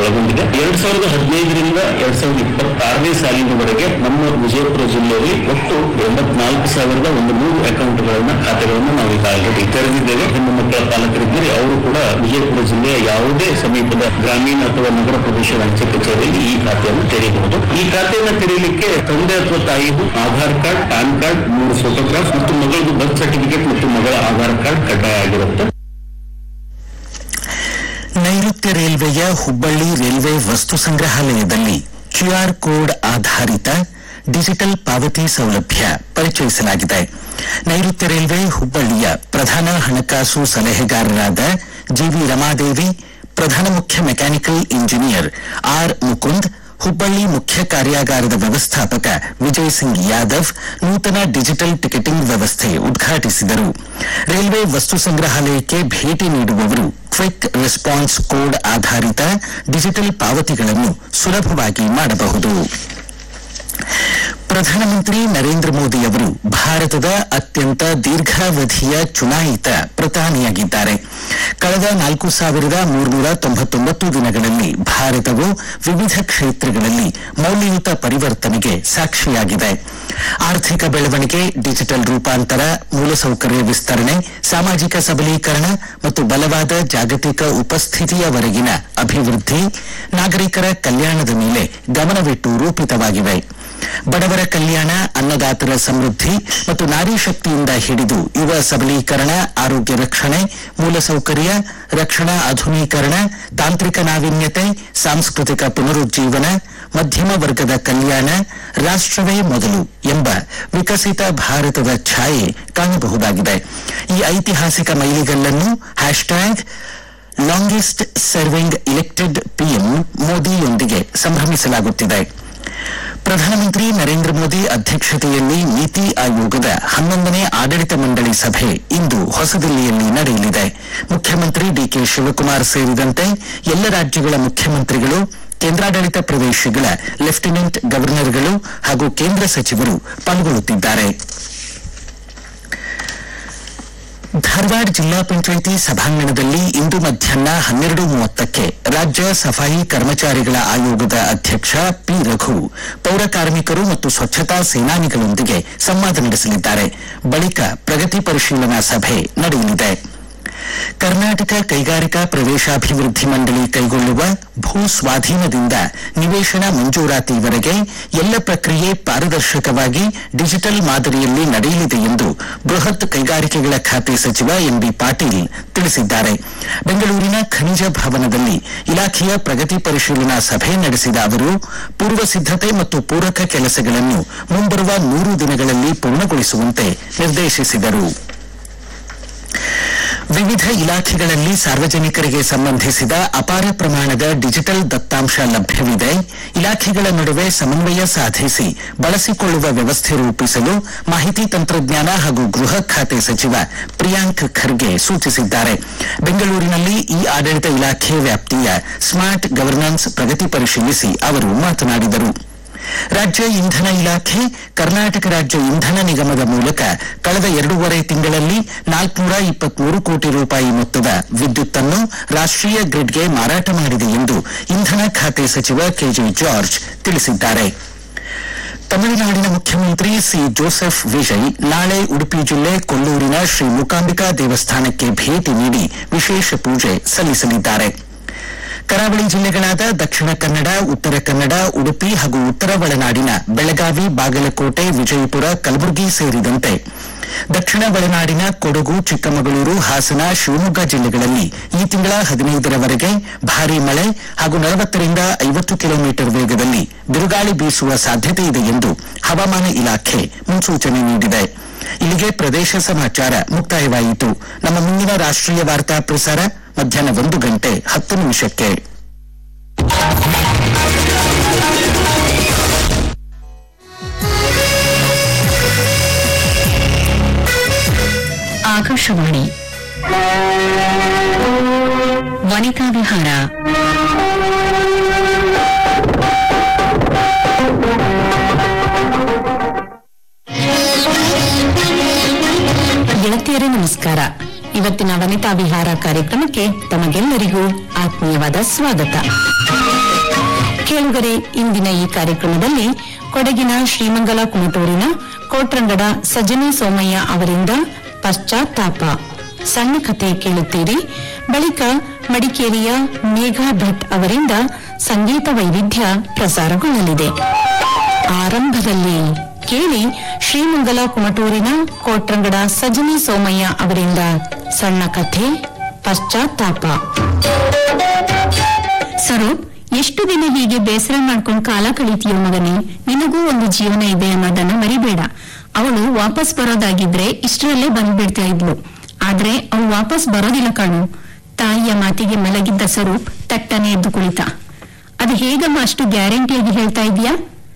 ಒಳಗೊಂಡಿದೆ ಎರಡ್ ಸಾವಿರದ ಹದಿನೈದರಿಂದ ಎರಡ್ ಸಾವಿರದ ಇಪ್ಪತ್ತಾರನೇ ಸಾಲಿನವರೆಗೆ ನಮ್ಮ ವಿಜಯಪುರ ಜಿಲ್ಲೆಯಲ್ಲಿ ಒಟ್ಟು ಎಂಬತ್ನಾಲ್ಕು ಸಾವಿರದ ಒಂದು ನೂರು ಅಕೌಂಟ್ಗಳನ್ನ ಖಾತೆಗಳನ್ನು ನಾವು ಈಗಾಗಲೇ ತೆರೆದಿದ್ದೇವೆ ಹೆಣ್ಣು ಮಕ್ಕಳ ಪಾಲಕರಿದ್ದರೆ ಅವರು ಕೂಡ ವಿಜಯಪುರ ಜಿಲ್ಲೆಯ ಯಾವುದೇ ಸಮೀಪದ ಗ್ರಾಮೀಣ ಅಥವಾ ನಗರ ಪ್ರದೇಶದ ಅಂಚೆ ಕಚೇರಿಯಲ್ಲಿ ಈ ಖಾತೆಯನ್ನು ತೆರೆಯಬಹುದು ಈ ಖಾತೆಯನ್ನು ತೆರೆಯಲಿಕ್ಕೆ ತಂದೆ ಅಥವಾ ತಾಯಿಗೂ ಆಧಾರ್ ಕಾರ್ಡ್ ಪ್ಯಾನ್ ಕಾರ್ಡ್ ಮೂರು ಫೋಟೋಗ್ರಾಫ್ ಮತ್ತು ಮಗಳದು ಬರ್ತ್ ಸರ್ಟಿಫಿಕೇಟ್ ಮತ್ತು ಮಗಳ ಆಧಾರ್ ಕಾರ್ಡ್ ಕಡ್ಡಾಯ ಆಗಿರುತ್ತೆ ನೈಋತ್ಯ ರೈಲ್ವೆಯ ಹುಬ್ಬಳ್ಳಿ ರೈಲ್ವೆ ವಸ್ತು ಸಂಗ್ರಹಾಲಯದಲ್ಲಿ ಕ್ಯೂಆರ್ ಕೋಡ್ ಆಧಾರಿತ ಡಿಜಿಟಲ್ ಪಾವತಿ ಸೌಲಭ್ಯ ಪರಿಚಯಿಸಲಾಗಿದೆ ನೈಋತ್ಯ ರೈಲ್ವೆ ಹುಬ್ಬಳ್ಳಿಯ ಪ್ರಧಾನ ಹಣಕಾಸು ಸಲಹೆಗಾರರಾದ ಜಿವಿ ರಮಾದೇವಿ ಪ್ರಧಾನ ಮುಖ್ಯ mechanical engineer R Mukund Hubballi ಮುಖ್ಯ ಕಾರ್ಯಾಗಾರದ ವ್ಯವಸ್ಥಾಪಕ ವಿಜಯ್ ಸಿಂಗ್ ಯಾದವ್ ನೂತನ ಡಿಜಿಟಲ್ ಟಿಕೆಟಿಂಗ್ ವ್ಯವಸ್ಥೆ ಉದ್ಘಾಟಿಸಿದರು ರೈಲ್ವೆ ವಸ್ತು ಸಂಗ್ರಹಾಲಯಕ್ಕೆ ಭೇಟಿ ನೀಡುವವರು ಕ್ವಿಕ್ ರೆಸ್ಪಾನ್ಸ್ ಕೋಡ್ ಆಧಾರಿತ ಡಿಜಿಟಲ್ ಪಾವತಿಗಳನ್ನು ಸುಲಭವಾಗಿ ಮಾಡಬಹುದು ಪ್ರಧಾನಮಂತ್ರಿ ನರೇಂದ್ರ ಮೋದಿ ಅವರು ಭಾರತದ ಅತ್ಯಂತ ದೀರ್ಘಾವಧಿಯ ಚುನಾಯಿತ ಪ್ರಧಾನಿಯಾಗಿದ್ದಾರೆ ಕಳೆದ ನಾಲ್ಕು ಸಾವಿರದ ಮೂರ್ನೂರ ತೊಂಬತ್ತೊಂಬತ್ತು ದಿನಗಳಲ್ಲಿ ಭಾರತವು ವಿವಿಧ ಕ್ಷೇತ್ರಗಳಲ್ಲಿ ಮೌಲ್ಯಯುತ ಪರಿವರ್ತನೆಗೆ ಸಾಕ್ಷಿಯಾಗಿದೆ ಆರ್ಥಿಕ ಬೆಳವಣಿಗೆ ಡಿಜಿಟಲ್ ರೂಪಾಂತರ ಮೂಲಸೌಕರ್ಯ ವಿಸ್ತರಣೆ ಸಾಮಾಜಿಕ ಸಬಲೀಕರಣ ಮತ್ತು ಬಲವಾದ ಜಾಗತಿಕ ಉಪಸ್ಥಿತಿಯವರೆಗಿನ ಅಭಿವೃದ್ಧಿ ನಾಗರಿಕರ ಕಲ್ಯಾಣದ ಮೇಲೆ ಗಮನವಿಟ್ಟು ರೂಪಿತವಾಗಿವೆ ಬಡವರ ಕಲ್ಯಾಣ ಅನ್ನದಾತರ ಸಮೃದ್ಧಿ ಮತ್ತು ನಾರಿ ಶಕ್ತಿಯಿಂದ ಹಿಡಿದು ಯುವ ಸಬಲೀಕರಣ ಆರೋಗ್ಯ ರಕ್ಷಣೆ ಮೂಲಸೌಕರ್ಯ ರಕ್ಷಣಾ ಆಧುನೀಕರಣ ತಾಂತ್ರಿಕ ನಾವೀನ್ಯತೆ ಸಾಂಸ್ಕೃತಿಕ ಪುನರುಜ್ಜೀವನ ಮಧ್ಯಮ ವರ್ಗದ ಕಲ್ಯಾಣ ರಾಷ್ಟ್ರವೇ ಮೊದಲು ಎಂಬ ವಿಕಸಿತ ಭಾರತದ ಛಾಯೆ ಕಾಣಬಹುದಾಗಿದೆ ಈ ಐತಿಹಾಸಿಕ ಮೈಲಿಗಲ್ಲನ್ನು hashtag longest serving elected PM ಮೋದಿಯೊಂದಿಗೆ ಸಂಭ್ರಮಿಸಲಾಗುತ್ತಿದೆ ಪ್ರಧಾನಮಂತ್ರಿ ನರೇಂದ್ರ ಮೋದಿ ಅಧ್ಯಕ್ಷತೆಯಲ್ಲಿ ನೀತಿ ಆಯೋಗದ ಹನ್ನೊಂದನೇ ಆಡಳಿತ ಮಂಡಳಿ ಸಭೆ ಇಂದು ಹೊಸದಿಲ್ಲಿಯಲ್ಲಿ ನಡೆಯಲಿದೆ ಮುಖ್ಯಮಂತ್ರಿ ಡಿಕೆ ಶಿವಕುಮಾರ್ ಸೇರಿದಂತೆ ಎಲ್ಲ ರಾಜ್ಯಗಳ ಮುಖ್ಯಮಂತ್ರಿಗಳು ಕೇಂದ್ರಾಡಳಿತ ಪ್ರದೇಶಗಳ ಲೆಫ್ಟಿನೆಂಟ್ ಗವರ್ನರ್ಗಳು ಹಾಗೂ ಕೇಂದ್ರ ಸಚಿವರು ಪಾಲ್ಗೊಳ್ಳುತ್ತಿದ್ದಾರೆ ಧಾರವಾಡ ಜಿಲ್ಲಾ ಪಂಚಾಯಿತಿ ಸಭಾಂಗಣದಲ್ಲಿ ಇಂದು ಮಧ್ಯಾಹ್ನ ಹನ್ನೆರಡು ಮೂವತ್ತಕ್ಕೆ ರಾಜ್ಯ ಸಫಾಯಿ ಕರ್ಮಚಾರಿಗಳ ಆಯೋಗದ ಅಧ್ಯಕ್ಷ ಪಿ ರಘು ಪೌರ ಕಾರ್ಮಿಕರು ಮತ್ತು ಸ್ವಚ್ಛತಾ ಸೇನಾನಿಗಳೊಂದಿಗೆ ಸಂವಾದ ನಡೆಸಲಿದ್ದಾರೆ ಬಳಿಕ ಪ್ರಗತಿ ಪರಿಶೀಲನಾ ಸಭೆ ನಡೆಯಲಿದೆ ಕರ್ನಾಟಕ ಕೈಗಾರಿಕಾ ಪ್ರದೇಶಾಭಿವೃದ್ಧಿ ಮಂಡಳಿ ಕೈಗೊಳ್ಳುವ ಭೂ ಸ್ವಾಧೀನದಿಂದ ನಿವೇಶನ ಮಂಜೂರಾತಿವರೆಗೆ ಎಲ್ಲ ಪ್ರಕ್ರಿಯೆ ಪಾರದರ್ಶಕವಾಗಿ ಡಿಜಿಟಲ್ ಮಾದರಿಯಲ್ಲಿ ನಡೆಯಲಿದೆ ಎಂದು ಬೃಹತ್ ಕೈಗಾರಿಕೆಗಳ ಖಾತೆ ಸಚಿವ ಎಂಬಿ ಪಾಟೀಲ್ ತಿಳಿಸಿದ್ದಾರೆ ಬೆಂಗಳೂರಿನ ಖನಿಜ ಭವನದಲ್ಲಿ ಇಲಾಖೆಯ ಪ್ರಗತಿ ಪರಿಶೀಲನಾ ಸಭೆ ನಡೆಸಿದ ಅವರು ಪೂರ್ವ ಸಿದ್ಧತೆ ಮತ್ತು ಪೂರಕ ಕೆಲಸಗಳನ್ನು ಮುಂಬರುವ ನೂರು ದಿನಗಳಲ್ಲಿ ಪೂರ್ಣಗೊಳಿಸುವಂತೆ ನಿರ್ದೇಶಿಸಿದರು ವಿವಿಧ ಇಲಾಖೆಗಳಲ್ಲಿ ಸಾರ್ವಜನಿಕರಿಗೆ ಸಂಬಂಧಿಸಿದ ಅಪಾರ ಪ್ರಮಾಣದ ಡಿಜಿಟಲ್ ದತ್ತಾಂಶ ಲಭ್ಯವಿದೆ ಇಲಾಖೆಗಳ ನಡುವೆ ಸಮನ್ವಯ ಸಾಧಿಸಿ ಬಳಸಿಕೊಳ್ಳುವ ವ್ಯವಸ್ಥೆ ರೂಪಿಸಲು ಮಾಹಿತಿ ತಂತ್ರಜ್ಞಾನ ಹಾಗೂ ಗೃಹ ಖಾತೆ ಸಚಿವ ಪ್ರಿಯಾಂಕ್ ಖರ್ಗೆ ಸೂಚಿಸಿದ್ದಾರೆ ಬೆಂಗಳೂರಿನಲ್ಲಿ ಈ ಆಡಳಿತ ಇಲಾಖೆ ವ್ಯಾಪ್ತಿಯ ಸ್ಮಾರ್ಟ್ ಗವರ್ನೆನ್ಸ್ ಪ್ರಗತಿ ಪರಿಶೀಲಿಸಿ ಅವರು ಮಾತನಾಡಿದರು ರಾಜ್ಯ ಇಂಧನ ಇಲಾಖೆ ಕರ್ನಾಟಕ ರಾಜ್ಯ ಇಂಧನ ನಿಗಮದ ಮೂಲಕ ಕಳೆದ ಎರಡೂವರೆ ತಿಂಗಳಲ್ಲಿ ನಾಲ್ಕುನೂರ ಇಪ್ಪತ್ಮೂರು ಕೋಟಿ ರೂಪಾಯಿ ಮೊತ್ತದ ವಿದ್ಯುತ್ತನ್ನು ರಾಷ್ಟ್ರೀಯ ಗ್ರಿಡ್ಗೆ ಮಾರಾಟ ಮಾಡಿದೆ ಎಂದು ಇಂಧನ ಖಾತೆ ಸಚಿವ ಕೆಜೆ ಜಾರ್ಜ್ ತಿಳಿಸಿದ್ದಾರೆ ತಮಿಳುನಾಡಿನ ಮುಖ್ಯಮಂತ್ರಿ ಸಿ ಜೋಸೆಫ್ ವಿಜಯ್ ನಾಳೆ ಉಡುಪಿ ಜಿಲ್ಲೆ ಕೊಲ್ಲೂರಿನ ಶ್ರೀ ಮೂಕಾಂಬಿಕಾ ದೇವಸ್ಥಾನಕ್ಕೆ ಭೇಟಿ ನೀಡಿ ವಿಶೇಷ ಪೂಜೆ ಸಲ್ಲಿಸಲಿದ್ದಾರೆ ಕರಾವಳಿ ಜಿಲ್ಲೆಗಳಾದ ದಕ್ಷಿಣ ಕನ್ನಡ ಉತ್ತರ ಕನ್ನಡ ಉಡುಪಿ ಹಾಗೂ ಉತ್ತರ ಒಳನಾಡಿನ ಬೆಳಗಾವಿ ಬಾಗಲಕೋಟೆ ವಿಜಯಪುರ ಕಲಬುರಗಿ ಸೇರಿದಂತೆ ದಕ್ಷಿಣ ಒಳನಾಡಿನ ಕೊಡಗು ಚಿಕ್ಕಮಗಳೂರು ಹಾಸನ ಶಿವಮೊಗ್ಗ ಜಿಲ್ಲೆಗಳಲ್ಲಿ ಈ ತಿಂಗಳ ಹದಿನೈದರವರೆಗೆ ಭಾರೀ ಮಳೆ ಹಾಗೂ ನಲವತ್ತರಿಂದ ಐವತ್ತು ಕಿಲೋಮೀಟರ್ ವೇಗದಲ್ಲಿ ಬಿರುಗಾಳಿ ಬೀಸುವ ಸಾಧ್ಯತೆ ಇದೆ ಎಂದು ಹವಾಮಾನ ಇಲಾಖೆ ಮುನ್ಸೂಚನೆ ನೀಡಿದೆ ಇಲ್ಲಿಗೆ ಪ್ರದೇಶ ಸಮಾಚಾರ ಮುಕ್ತಾಯವಾಯಿತು ನಮ್ಮ ಮುಂದಿನ ರಾಷ್ಟ್ರೀಯ ವಾರ್ತಾ ಪ್ರಸಾರ ಮಧ್ಯಾಹ್ನ ಒಂದು ಗಂಟೆ ಹತ್ತು ನಿಮಿಷಕ್ಕೆ ಆಕಾಶವಾಣಿ ವನಿತಾ ವಿಹಾರ ಗೆಳತಿಯರೇ ನಮಸ್ಕಾರ ಇವತ್ತಿನ ವನಿತಾ ವಿಹಾರ ಕಾರ್ಯಕ್ರಮಕ್ಕೆ ತಮಗೆಲ್ಲರಿಗೂ ಆತ್ಮೀಯವಾದ ಸ್ವಾಗತ ಕೇಳುಗರೆ ಇಂದಿನ ಈ ಕಾರ್ಯಕ್ರಮದಲ್ಲಿ ಕೊಡಗಿನ ಶ್ರೀಮಂಗಲ ಕುಮಟೂರಿನ ಕೋಟ್ರಂಗಡ ಸಜನಿ ಸೋಮಯ್ಯ ಅವರಿಂದ ಪಶ್ಚಾತ್ತಾಪ ಸಣ್ಣ ಕಥೆ ಕೇಳುತ್ತೀರಿ ಬಳಿಕ ಮಡಿಕೇರಿಯ ಮೇಘಾ ಭಟ್ ಅವರಿಂದ ಸಂಗೀತ ವೈವಿಧ್ಯ ಪ್ರಸಾರಗೊಳ್ಳಲಿದೆ ಆರಂಭದಲ್ಲಿ ಕೇಳಿ ಶ್ರೀಮಂಗಲ ಕುಮಟೂರಿನ ಕೋಟ್ರಂಗಡ ಸಜನಿ ಸೋಮಯ್ಯ ಅವರಿಂದ ಸಣ್ಣ ಕಥೆ ಪಶ್ಚಾತ್ತಾಪ ಸ್ವರೂಪ್ ಎಷ್ಟು ದಿನ ಹೀಗೆ ಬೇಸರ ಮಾಡ್ಕೊಂಡು ಕಾಲ ಕಳೀತೀಯೋ ಮಗನೇ ನಿನಗೂ ಒಂದು ಜೀವನ ಇದೆ ಅನ್ನೋದನ್ನ ಮರಿಬೇಡ ಅವಳು ವಾಪಸ್ ಬರೋದಾಗಿದ್ರೆ ಇಷ್ಟರಲ್ಲೇ ಬಂದ್ಬಿಡ್ತಾ ಇದ್ಲು ಆದ್ರೆ ಅವಳು ವಾಪಸ್ ಬರೋದಿಲ್ಲ ಕಾಣು ತಾಯಿಯ ಮಾತಿಗೆ ಮಲಗಿದ್ದ ಸ್ವರೂಪ್ ತಟ್ಟನೆ ಎದ್ದು ಕುಳಿತ ಅದು ಹೇಗಮ್ಮ ಅಷ್ಟು ಗ್ಯಾರಂಟಿಯಾಗಿ ಹೇಳ್ತಾ ಇದೀಯಾ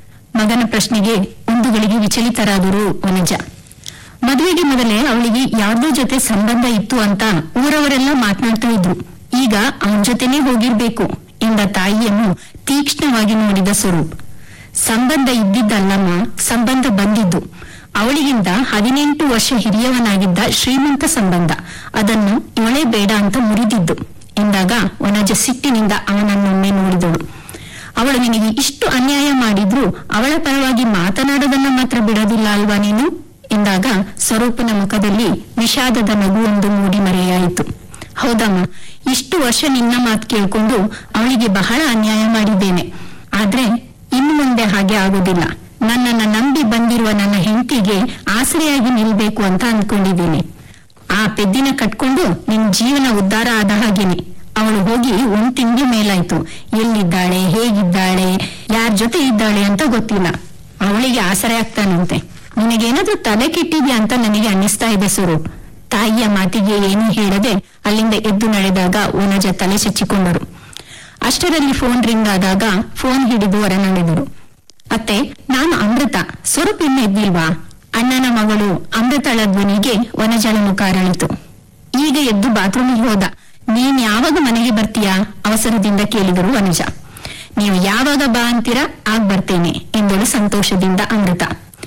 ಮಗನ ಪ್ರಶ್ನೆಗೆ ಒಂದು ಗಳಿಗೆ ವಿಚಲಿತರಾದರು ವನಜ ಮದುವೆಗೆ ಮೊದಲೇ ಅವಳಿಗೆ ಯಾರ್ದೋ ಜೊತೆ ಸಂಬಂಧ ಇತ್ತು ಅಂತ ಊರವರೆಲ್ಲ ಮಾತನಾಡ್ತಾ ಇದ್ರು ಈಗ ಅವನ ಜೊತೆನೇ ಹೋಗಿರ್ಬೇಕು ಎಂದ ತಾಯಿಯನ್ನು ತೀಕ್ಷ್ಣವಾಗಿ ನೋಡಿದ ಸ್ವರೂಪ್ ಸಂಬಂಧ ಇದ್ದಿದ್ದಲ್ಲಮ್ಮ ಸಂಬಂಧ ಬಂದಿದ್ದು ಅವಳಿಗಿಂತ ಹದಿನೆಂಟು ವರ್ಷ ಹಿರಿಯವನಾಗಿದ್ದ ಶ್ರೀಮಂತ ಸಂಬಂಧ ಅದನ್ನು ಇವಳೇ ಬೇಡ ಅಂತ ಮುರಿದಿದ್ದು ಎಂದಾಗ ವನಜ ಸಿಟ್ಟಿನಿಂದ ಅವನನ್ನೊಮ್ಮೆ ನೋಡಿದಳು ಅವಳು ನಿನಗೆ ಇಷ್ಟು ಅನ್ಯಾಯ ಮಾಡಿದ್ರು ಅವಳ ಪರವಾಗಿ ಮಾತನಾಡೋದನ್ನ ಮಾತ್ರ ಬಿಡೋದಿಲ್ಲ ಅಲ್ವಾ ನೀನು ಎಂದಾಗ ಸ್ವರೂಪನ ಮುಖದಲ್ಲಿ ವಿಷಾದದ ನಗುವೊಂದು ಮೂಡಿ ಮರೆಯಾಯಿತು ಹೌದಮ್ಮ ಇಷ್ಟು ವರ್ಷ ನಿನ್ನ ಮಾತು ಕೇಳ್ಕೊಂಡು ಅವಳಿಗೆ ಬಹಳ ಅನ್ಯಾಯ ಮಾಡಿದ್ದೇನೆ ಆದ್ರೆ ಇನ್ನು ಮುಂದೆ ಹಾಗೆ ಆಗೋದಿಲ್ಲ ನನ್ನನ್ನ ನಂಬಿ ಬಂದಿರುವ ನನ್ನ ಹೆಂಡತಿಗೆ ಆಸರೆಯಾಗಿ ನಿಲ್ಬೇಕು ಅಂತ ಅಂದ್ಕೊಂಡಿದ್ದೀನಿ ಆ ಪೆದ್ದಿನ ಕಟ್ಕೊಂಡು ನಿನ್ ಜೀವನ ಉದ್ಧಾರ ಆದ ಹಾಗೇನೆ ಅವಳು ಹೋಗಿ ಒಂದ್ ತಿಂಗಳು ಮೇಲಾಯ್ತು ಎಲ್ಲಿದ್ದಾಳೆ ಹೇಗಿದ್ದಾಳೆ ಯಾರ ಜೊತೆ ಇದ್ದಾಳೆ ಅಂತ ಗೊತ್ತಿಲ್ಲ ಅವಳಿಗೆ ಆಸರೆ ಆಗ್ತಾನಂತೆ ನಿನಗೇನಾದ್ರೂ ತಲೆ ಕೆಟ್ಟಿದ್ಯಾ ಅಂತ ನನಗೆ ಅನ್ನಿಸ್ತಾ ಇದೆ ಸ್ವರೂಪ್ ತಾಯಿಯ ಮಾತಿಗೆ ಏನೂ ಹೇಳದೆ ಅಲ್ಲಿಂದ ಎದ್ದು ನಡೆದಾಗ ವನಜ ತಲೆ ಚಚ್ಚಿಕೊಂಡರು ಅಷ್ಟರಲ್ಲಿ ಫೋನ್ ರಿಂಗ್ ಆದಾಗ ಫೋನ್ ಹಿಡಿದು ಹೊರ ನಡೆದರು ಅತ್ತೆ ನಾನು ಅಮೃತ ಸ್ವರೂಪ್ ಇನ್ನು ಎದ್ದಿಲ್ವಾ ಅಣ್ಣನ ಮಗಳು ಅಮೃತಳ ಧ್ವನಿಗೆ ವನಜಳ ಮುಖ ಅರಳಿತು ಈಗ ಎದ್ದು ಬಾತ್ರೂಮಿಗೆ ಹೋದ ನೀನ್ ಯಾವಾಗ ಮನೆಗೆ ಬರ್ತೀಯಾ ಅವಸರದಿಂದ ಕೇಳಿದರು ವನಜ ನೀವು ಯಾವಾಗ ಬಾ ಅಂತೀರಾ ಆಗ್ ಬರ್ತೇನೆ ಎಂದಳು ಸಂತೋಷದಿಂದ ಅಮೃತ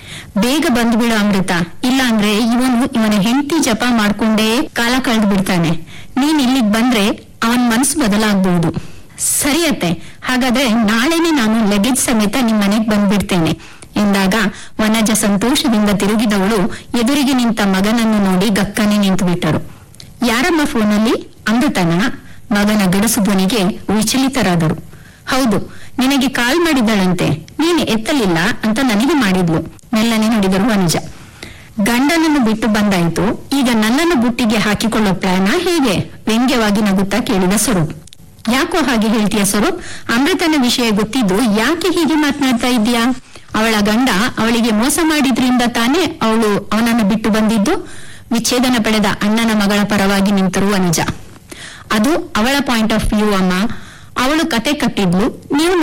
ಬೇಗ ಬಂದ್ಬಿಡು ಅಮೃತ ಇಲ್ಲ ಅಂದ್ರೆ ಇವನು ಇವನ ಹೆಂಡತಿ ಜಪ ಮಾಡ್ಕೊಂಡೇ ಕಾಲ ಕಳೆದು ಬಿಡ್ತಾನೆ ನೀನ್ ಇಲ್ಲಿಗ್ ಬಂದ್ರೆ ಅವನ್ ಮನಸ್ಸು ಬದಲಾಗಬಹುದು ಸರಿ ಅತ್ತೆ ಹಾಗಾದ್ರೆ ನಾಳೆನೆ ನಾನು ಲಗೇಜ್ ಸಮೇತ ನಿಮ್ ಮನೆಗ್ ಬಂದ್ಬಿಡ್ತೇನೆ ಎಂದಾಗ ವನಜ ಸಂತೋಷದಿಂದ ತಿರುಗಿದವಳು ಎದುರಿಗೆ ನಿಂತ ಮಗನನ್ನು ನೋಡಿ ಗಕ್ಕನೆ ನಿಂತು ಬಿಟ್ಟರು ಯಾರಮ್ಮ ಫೋನಲ್ಲಿ ಅಮೃತನ ಮಗನ ಗಡಸು ಧ್ವನಿಗೆ ವಿಚಲಿತರಾದರು ಹೌದು ನಿನಗೆ ಕಾಲ್ ಮಾಡಿದಳಂತೆ ನೀನು ಎತ್ತಲಿಲ್ಲ ಅಂತ ನನಗೆ ಮಾಡಿದ್ಲು ಮೆಲ್ಲನೆ ನುಡಿದರು ವನಜ ಗಂಡನನ್ನು ಬಿಟ್ಟು ಬಂದಾಯ್ತು ಈಗ ನನ್ನನ್ನು ಬುಟ್ಟಿಗೆ ಹಾಕಿಕೊಳ್ಳೋ ಪ್ಲಾನ ಹೇಗೆ ವ್ಯಂಗ್ಯವಾಗಿ ನಗುತ್ತಾ ಕೇಳಿದ ಸ್ವರೂಪ್ ಯಾಕೋ ಹಾಗೆ ಹೇಳ್ತೀಯ ಸ್ವರೂಪ್ ಅಮೃತನ ವಿಷಯ ಗೊತ್ತಿದ್ದು ಯಾಕೆ ಹೀಗೆ ಮಾತನಾಡ್ತಾ ಇದ್ದೀಯಾ ಅವಳ ಗಂಡ ಅವಳಿಗೆ ಮೋಸ ಮಾಡಿದ್ರಿಂದ ತಾನೇ ಅವಳು ಅವನನ್ನು ಬಿಟ್ಟು ಬಂದಿದ್ದು ವಿಚ್ಛೇದನ ಪಡೆದ ಅಣ್ಣನ ಮಗಳ ಪರವಾಗಿ ನಿಂತರು ವನಜ ಅದು ಅವಳ ಪಾಯಿಂಟ್ ಆಫ್ ವ್ಯೂ ಅಮ್ಮ ಅವಳು ಕತೆ ಕಟ್ಟಿದ್ಲು ನೀವು